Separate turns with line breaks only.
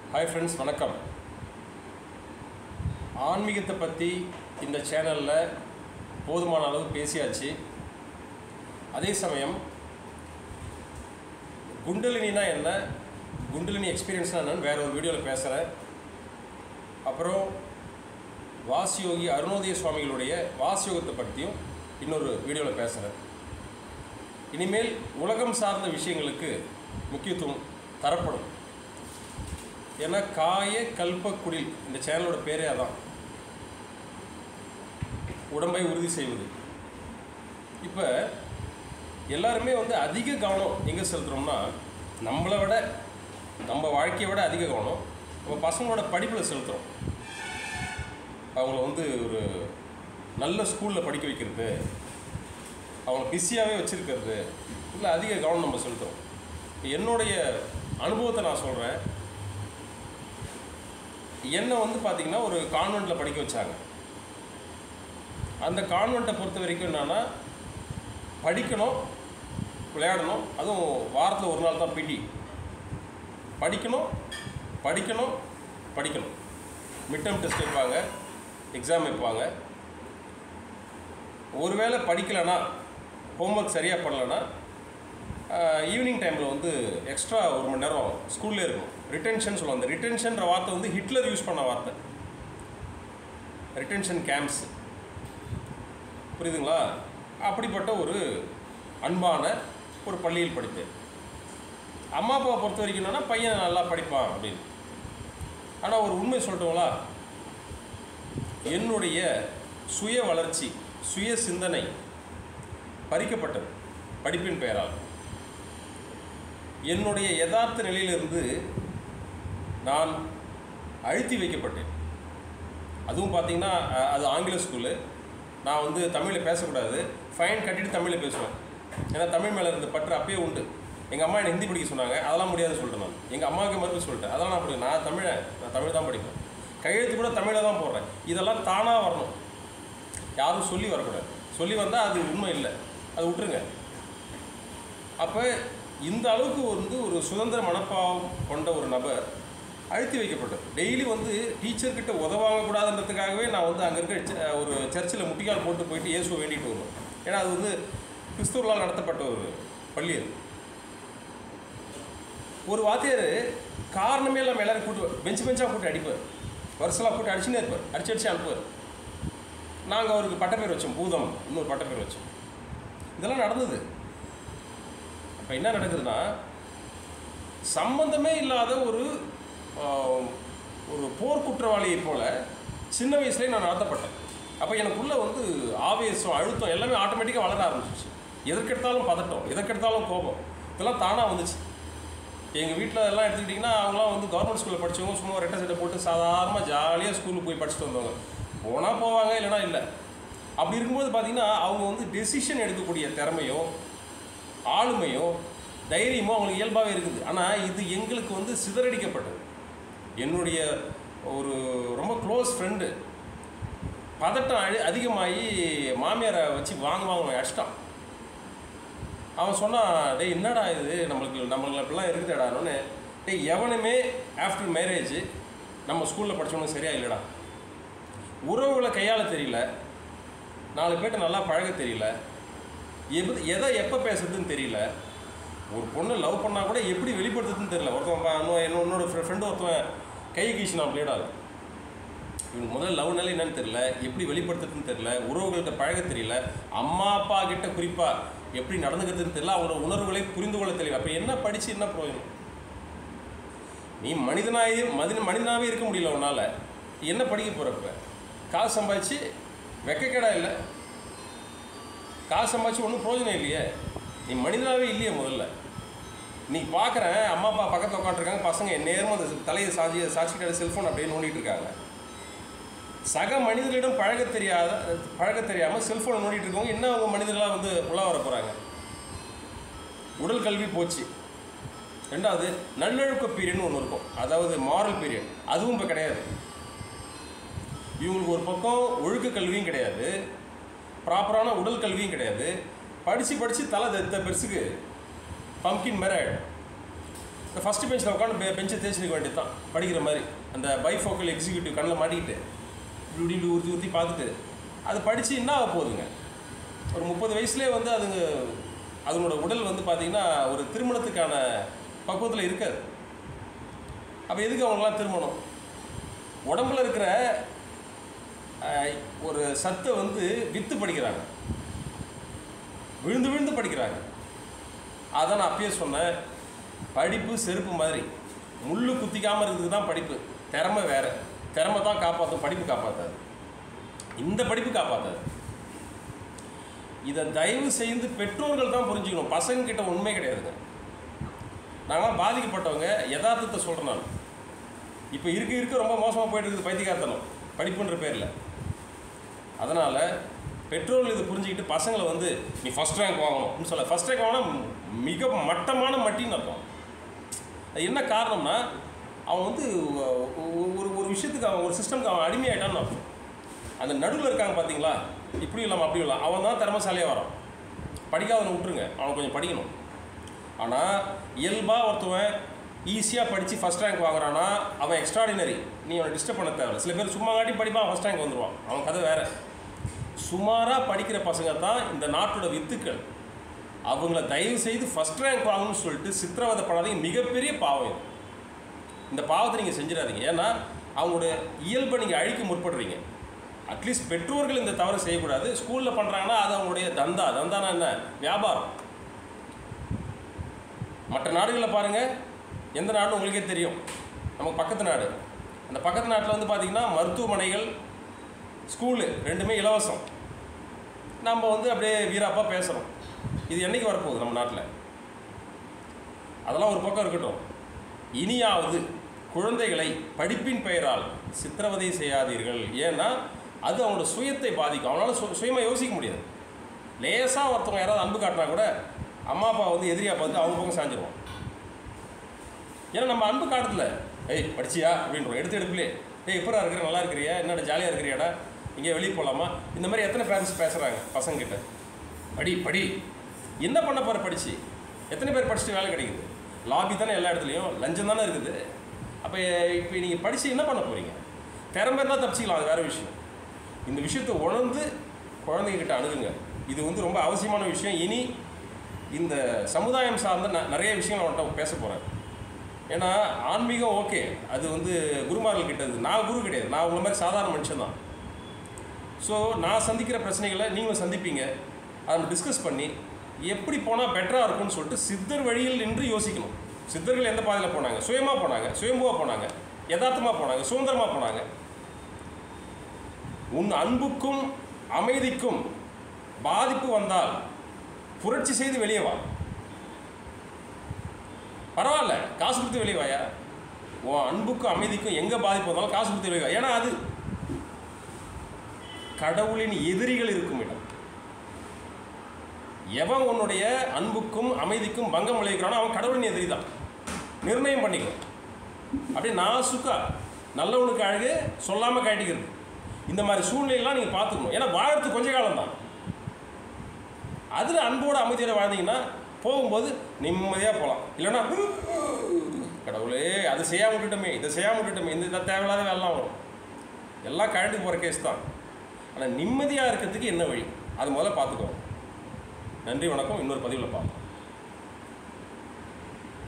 hi friends வணக்கம் ஆன்மீகத்தை பற்றி இந்த சேனலில் போதுமான அளவு பேசியாச்சு அதே சமயம் குண்டலினினா என்ன குண்டலினி எக்ஸ்பீரியன்ஸ்னா என்னன்னு வேற ஒரு வீடியோவில் பேசுகிறேன் அப்புறம் வாசியோகி அருணோதய சுவாமிகளுடைய வாசியோகத்தை பற்றியும் இன்னொரு வீடியோவில் பேசுகிறேன் இனிமேல் உலகம் சார்ந்த விஷயங்களுக்கு முக்கியத்துவம் தரப்படும் ஏன்னா காய கல்பக்குடில் இந்த சேனலோட பேரே அதான் உடம்பை உறுதி செய்வது இப்போ எல்லாருமே வந்து அதிக கவனம் எங்கே செலுத்துகிறோம்னா நம்மளை விட நம்ம வாழ்க்கையை விட அதிக கவனம் நம்ம பசங்களோட படிப்பில் செலுத்துகிறோம் அவங்கள வந்து ஒரு நல்ல ஸ்கூலில் படிக்க வைக்கிறது அவங்கள பிஸியாகவே வச்சுருக்கிறது இல்லை அதிக கவனம் நம்ம செலுத்துகிறோம் என்னுடைய அனுபவத்தை நான் சொல்கிறேன் என்னை வந்து பார்த்திங்கன்னா ஒரு கான்வெண்ட்டில் படிக்க வச்சாங்க அந்த கான்வெண்ட்டை பொறுத்த வரைக்கும் என்னென்னா படிக்கணும் விளையாடணும் அதுவும் வாரத்தில் ஒரு நாள் தான் பிடி படிக்கணும் படிக்கணும் படிக்கணும் மிட்டம் டெஸ்ட் வைப்பாங்க எக்ஸாம் வைப்பாங்க ஒருவேளை படிக்கலைன்னா ஹோம்ஒர்க் சரியாக பண்ணலைன்னா ஈவினிங் டைமில் வந்து எக்ஸ்ட்ரா ஒரு மணி நேரம் ஸ்கூல்லே இருக்கும் ரிட்டென்ஷன் சொல்லுவாங்க அந்த ரிட்டென்ஷன்ற வார்த்தை வந்து ஹிட்லர் யூஸ் பண்ண வார்த்தை ரிட்டென்ஷன் கேம்ப்ஸ் புரியுதுங்களா அப்படிப்பட்ட ஒரு அன்பான ஒரு பள்ளியில் படித்தேன் அம்மா அப்பாவை பொறுத்த வரைக்கும் என்னன்னா பையன் நல்லா படிப்பான் அப்படின்னு ஆனால் ஒரு உண்மை சொல்லட்டுங்களா என்னுடைய சுய வளர்ச்சி சுய சிந்தனை பறிக்கப்பட்டது படிப்பின் பெயரால் என்னுடைய யதார்த்த நிலையிலிருந்து நான் அழுத்தி வைக்கப்பட்டேன் அதுவும் பார்த்தீங்கன்னா அஹ், அது ஆங்கில ஸ்கூலு நான் வந்து தமிழில் பேசக்கூடாது ஃபைன் கட்டிட்டு தமிழில் பேசுவேன் ஏன்னா தமிழ் மேலே இருந்த பற்று அப்பயே உண்டு எங்கள் அம்மா என்னை ஹிந்தி படிக்க சொன்னாங்க அதெல்லாம் முடியாதுன்னு சொல்லிட்டேன் நான் எங்கள் அம்மாவுக்கு மறுபடியும் சொல்லிட்டேன் அதெல்லாம் நான் படிக்க நான் தமிழன் நான் தமிழ் தான் படிப்பேன் கையெழுத்து கூட தமிழில் தான் போடுறேன் இதெல்லாம் தானாக வரணும் யாரும் சொல்லி வரக்கூடாது சொல்லி வந்தால் அது உண்மை இல்லை அது விட்டுருங்க அப்போ இந்த அளவுக்கு வந்து ஒரு சுதந்திர மனப்பாவம் கொண்ட ஒரு நபர் அழுத்தி வைக்கப்பட்டது டெய்லி வந்து டீச்சர்கிட்ட உதவாங்கக்கூடாதுன்றதுக்காகவே நான் வந்து அங்கே இருக்க ச- ஒரு சர்ச்சில் முட்டிக்கால் போட்டு போயிட்டு இயேசுவை வேண்டிட்டு வருவேன் ஏன்னா அது வந்து கிறிஸ்துவர்களால் நடத்தப்பட்ட ஒரு பள்ளி அது ஒரு வாத்தியார் காரணமே இல்லாமல் எல்லாரும் கூட்டு பெஞ்சு பெஞ்சாக கூட்டி அடிப்பார் வருஷலாக கூட்டி அடிச்சுன்னே இருப்பார் அடிச்சு அடிச்சு அனுப்புவார் நாங்கள் அவருக்கு பட்டப்பேர் வச்சோம் பூதம் இன்னொரு பட்டப்பேர் வச்சோம் இதெல்லாம் நடந்தது இப்போ என்ன நடக்குதுன்னா சம்பந்தமே இல்லாத ஒரு ஆஹ், ஒரு போர் குற்றவாளியை போல சின்ன வயசுலேயே நான் நடத்தப்பட்டேன் அப்போ எனக்குள்ளே வந்து ஆவேசம் அழுத்தம் எல்லாமே ஆட்டோமேட்டிக்காக வளர ஆரம்பிச்சிச்சு எதற்கெடுத்தாலும் பதட்டம் எதற்கெடுத்தாலும் கோபம் இதெல்லாம் தானாக வந்துச்சு எங்கள் வீட்டில் எல்லாம் எடுத்துக்கிட்டிங்கன்னா அவங்களாம் வந்து கவர்மெண்ட் ஸ்கூலில் படித்தவங்க சும்மா ரெட்டை சட்டை போட்டு சாதாரணமாக ஜாலியாக ஸ்கூலுக்கு போய் படிச்சுட்டு வந்தவங்க போனால் போவாங்க இல்லைனா இல்லை அப்படி இருக்கும்போது பார்த்தீங்கன்னா அவங்க வந்து டெசிஷன் எடுக்கக்கூடிய திறமையும் ஆளுமையும் தைரியமும் அவங்களுக்கு இயல்பாகவே இருக்குது ஆனால் இது எங்களுக்கு வந்து சிதறடிக்கப்பட்டது என்னுடைய ஒரு ரொம்ப க்ளோஸ் ஃப்ரெண்டு பதட்டம் அழி அதிகமாகி மாமியாரை வச்சு வாங்க வாங்க அடிச்சிட்டான் அவன் சொன்னான் டேய் என்னடா இது நம்மளுக்கு நம்மளுக்கு அப்படிலாம் இருக்குதாடான்னு டேய் எவனுமே ஆஃப்டர் மேரேஜ் நம்ம ஸ்கூலில் படித்தவனுக்கு சரியா இல்லைடா உறவுகளை கையாள தெரியல நாலு பேர்ட்ட நல்லா பழக தெரியல எது எதை எப்போ பேசுறதுன்னு தெரியல ஒரு பொண்ணு லவ் பண்ணால் கூட எப்படி வெளிப்படுத்துறதுன்னு தெரியல ஒருத்தவன் பா- இன்னும் என்ன- இன்னொரு ஃப்ரெண்டு ஒருத்தவன் கை கீசினான் பிளேடால் இவனுக்கு முதல்ல லவ் நிலை என்னன்னு தெரியல எப்படி வெளிப்படுத்துறதுன்னு தெரியல உறவுகள்கிட்ட பழக தெரியல அம்மா அப்பா கிட்ட குறிப்பாக எப்படி நடந்துக்கிறதுன்னு தெரியல அவங்களோட உணர்வுகளை புரிந்து கொள்ள தெரியல அப்போ என்ன படித்து என்ன பிரயோஜனம் நீ மனிதனாயே மனித மனிதனாகவே இருக்க முடியல உன்னால் என்ன படிக்க போகிறப்ப காசு சம்பாதிச்சு வெக்கக்கேடா இல்லை காசு சம்பாதிச்சு ஒன்றும் பிரயோஜனம் இல்லையே நீ மனிதனாகவே இல்லையே முதல்ல நீ பார்க்குறேன் அம்மா அப்பா பக்கத்தில் உட்காந்துருக்காங்க பசங்க நேரமும் அந்த தலையை சாஞ்சி சாட்சிக்கிட்ட செல்ஃபோன் அப்படியே நோண்டிட்டு இருக்காங்க சக மனிதர்களிடம் பழக தெரியாத பழக தெரியாமல் செல்ஃபோனை நோண்டிட்டு இருக்கவங்க என்ன அவங்க மனிதர்களாக வந்து உலா வர போகிறாங்க உடல் கல்வி போச்சு ரெண்டாவது நல்லொழுக்க பீரியட்னு ஒன்று இருக்கும் அதாவது மாரல் பீரியட் அதுவும் இப்போ கிடையாது இவங்களுக்கு ஒரு பக்கம் ஒழுக்க கல்வியும் கிடையாது ப்ராப்பரான உடல் கல்வியும் கிடையாது படித்து படித்து தலை தெத்த பெருசுக்கு பம்கின் மாதிரி ஆகிடும் இந்த ஃபஸ்ட்டு பெஞ்சில் உட்காந்து பெ பெஞ்சை தேய்ச்சிருக்க வேண்டியது தான் படிக்கிற மாதிரி அந்த பைஃபோக்கல் எக்ஸிக்யூட்டிவ் கண்ணில் மாட்டிக்கிட்டு இப்படி இப்படி ஊற்றி ஊற்றி பார்த்துட்டு அது படித்து என்ன ஆக போகுதுங்க ஒரு முப்பது வயசுலேயே வந்து அதுங்க அதனோட உடல் வந்து பார்த்திங்கன்னா ஒரு திருமணத்துக்கான பக்குவத்தில் இருக்காது அப்போ எதுக்கு அவங்களாம் திருமணம் உடம்புல இருக்கிற அஹ், ஒரு சத்தை வந்து வித்து படிக்கிறாங்க விழுந்து விழுந்து படிக்கிறாங்க அதான் நான் அப்பயே சொன்னேன் படிப்பு செருப்பு மாதிரி முள்ளு குத்திக்காமல் இருக்கிறதுக்கு தான் படிப்பு திறமை வேற திறமை தான் காப்பாற்றும் படிப்பு காப்பாற்றாது இந்த படிப்பு காப்பாற்றாது இதை தயவு செய்து பெற்றோர்கள் தான் புரிஞ்சுக்கணும் பசங்க கிட்ட உண்மை கிடையாதுங்க நாங்களாம் பாதிக்கப்பட்டவங்க யதார்த்தத்தை சொல்கிறேன் நான் இப்போ இருக்க இருக்க ரொம்ப மோசமாக போயிட்டு இருக்குது பைத்தியக்காரத்தனம் படிப்புன்ற பேரில் அதனால் பெற்றோர்கள் இதை புரிஞ்சுக்கிட்டு பசங்களை வந்து நீ ஃபஸ்ட் ரேங்க் வாங்கணும்னு சொல்ல ஃபஸ்ட் ரேங்க் வாங்கினா மிக மட்டமான மட்டின்னு அர்த்தம் அது என்ன காரணம்னா அவன் வந்து ஒ- ஒ- ஒரு ஒரு விஷயத்துக்கு அவன் ஒரு சிஸ்டம்க்கு அவன் அடிமையாயிட்டான்னு அர்த்தம் அந்த நடுவில் இருக்காங்க பார்த்தீங்களா இப்படி இல்லாமல் அப்படி இல்லாமல் அவன் தான் திறமைசாலியாக வரான் படிக்காதவனை விட்டுருங்க அவன் கொஞ்சம் படிக்கணும் ஆனால் இயல்பாக ஒருத்தவன் ஈஸியாக படித்து ஃபஸ்ட் ரேங்க் வாங்குறான்னா அவன் எக்ஸ்ட்ராடினரி நீ அவனை டிஸ்டர்ப் பண்ண தேவை சில பேர் சும்மா காட்டி படிப்பான் ஃபஸ்ட் ரேங்க் வந்துடுவான் அவன் கதை வேறு சுமாராக படிக்கிற பசங்க தான் இந்த நாட்டோட வித்துக்கள் அவங்கள தயவு செய்து ஃபஸ்ட் ரேங்க் வாங்கணும்னு சொல்லிட்டு சித்திரவதைப்படாதீங்க மிகப்பெரிய பாவம் இது இந்த பாவத்தை நீங்கள் செஞ்சிடாதீங்க ஏன்னா அவங்களுடைய இயல்பை நீங்கள் அழிக்க முற்படுறீங்க அட்லீஸ்ட் பெற்றோர்கள் இந்த தவறு செய்யக்கூடாது ஸ்கூலில் பண்ணுறாங்கன்னா அது அவங்களுடைய தந்தா தந்தானா என்ன வியாபாரம் மற்ற நாடுகளில் பாருங்கள் எந்த நாடும் உங்களுக்கே தெரியும் நமக்கு பக்கத்து நாடு அந்த பக்கத்து நாட்டில் வந்து பார்த்திங்கன்னா மருத்துவமனைகள் ஸ்கூலு ரெண்டுமே இலவசம் நம்ம வந்து அப்படியே வீராப்பா பேசுகிறோம் இது என்னைக்கு வரப்போகுது நம்ம நாட்டில் அதெல்லாம் ஒரு பக்கம் இருக்கட்டும் இனியாவது குழந்தைகளை படிப்பின் பெயரால் சித்திரவதை செய்யாதீர்கள் ஏன்னா அது அவனோட சுயத்தை பாதிக்கும் அவனால் சு சுயமாக யோசிக்க முடியாது லேசாக ஒருத்தவங்க யாராவது அன்பு காட்டினா கூட அம்மா அப்பா வந்து எதிரியாக பார்த்து அவங்க பக்கம் சாஞ்சிருவோம் ஏன்னா நம்ம அன்பு காட்டத்தில் ஏய் படிச்சியா அப்படின்றோம் எடுத்து எடுப்புலே ஏய் எப்படா இருக்கிற நல்லா இருக்கிறியா என்னடா ஜாலியாக இருக்கிறியாடா இங்கே வெளியே போகலாமா இந்த மாதிரி எத்தனை பேரண்ட்ஸ் பேசுகிறாங்க பசங்கக்கிட்ட படி படி என்ன பண்ண போகிற படித்து எத்தனை பேர் படிச்சுட்டு வேலை கிடைக்குது லாபி தானே எல்லா இடத்துலையும் லஞ்சம் தானே இருக்குது அப்போ இப்போ நீங்கள் படித்து என்ன பண்ண போகிறீங்க திறமை இருந்தால் தப்பிச்சிக்கலாம் அது வேறு விஷயம் இந்த விஷயத்தை உணர்ந்து குழந்தைங்கக்கிட்ட அணுகுங்க இது வந்து ரொம்ப அவசியமான விஷயம் இனி இந்த சமுதாயம் சார்ந்த ந- நிறைய விஷயங்கள் அவன்கிட்ட பேச போகிறேன் ஏன்னா ஆன்மீகம் ஓகே அது வந்து குருமார்கள் கிட்டது நான் குரு கிடையாது நான் உங்களை மாதிரி சாதாரண மனுஷன் தான் ஸோ நான் சந்திக்கிற பிரச்சனைகளை நீங்களும் சந்திப்பீங்க அதை நம்ம டிஸ்கஸ் பண்ணி எப்படி போனால் பெட்டராக இருக்கும்னு சொல்லிட்டு சித்தர் வழியில் நின்று யோசிக்கணும் சித்தர்கள் எந்த பாதையில் போனாங்க சுயமாக போனாங்க சுயம்புவாக போனாங்க யதார்த்தமாக போனாங்க சுதந்திரமாக போனாங்க உன் அன்புக்கும் அமைதிக்கும் பாதிப்பு வந்தால் புரட்சி செய்து வெளியே வா பரவாயில்ல காசு கொடுத்து வெளியே வாயா உன் அன்புக்கும் அமைதிக்கும் எங்கே பாதிப்பு வந்தாலும் காசு கொடுத்து வெளியே வா ஏன்னா அது கடவுளின் எதிரிகள் இருக்கும் இடம் எவன் உன்னுடைய அன்புக்கும் அமைதிக்கும் பங்கம் விளைவிக்கிறானோ அவன் கடவுளின் எதிரி தான் நிர்ணயம் பண்ணிக்கோ அப்படியே நாசுக்கா நல்லவனுக்கு அழகு சொல்லாமல் காட்டிக்கிறது இந்த மாதிரி சூழ்நிலையெல்லாம் நீங்கள் பார்த்துக்கணும் ஏன்னா வாழறது கொஞ்ச காலம் தான் அதில் அன்போட அமைதியோட வாழ்ந்தீங்கன்னா போகும்போது நிம்மதியாக போகலாம் இல்லைன்னா கடவுளே அது செய்யாம விட்டுட்டோமே இதை செய்யாம விட்டுட்டோமே இந்த இதை தேவையில்லாத வேலைலாம் வரும் எல்லாம் கழண்டு போகிற கேஸ் தான் ஆனால் நிம்மதியாக இருக்கிறதுக்கு என்ன வழி அது முதல்ல பார்த்துக்கோ நன்றி வணக்கம் இன்னொரு பதிவில் பார்ப்போம்